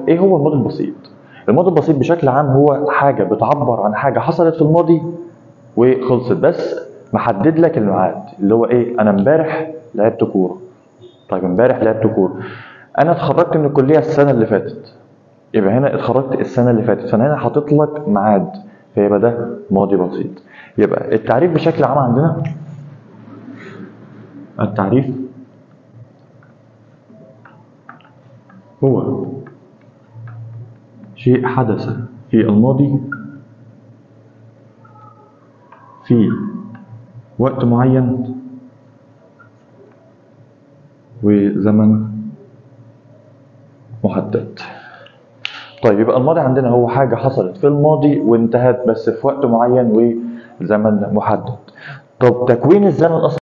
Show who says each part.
Speaker 1: ايه هو الماضي البسيط الماضي البسيط بشكل عام هو حاجه بتعبر عن حاجه حصلت في الماضي وخلصت بس محدد لك الميعاد اللي هو ايه انا امبارح لعبت كوره طيب امبارح لعبت كوره انا اتخرجت من الكليه السنه اللي فاتت يبقى هنا اتخرجت السنه اللي فاتت فانا هنا حاطط لك ميعاد فيبقى ده ماضي بسيط يبقى التعريف بشكل عام عندنا التعريف هو شيء حدث في الماضي في وقت معين وزمن محدد طيب يبقى الماضي عندنا هو حاجة حصلت في الماضي وانتهت بس في وقت معين وزمن محدد طب تكوين الزمن أصلا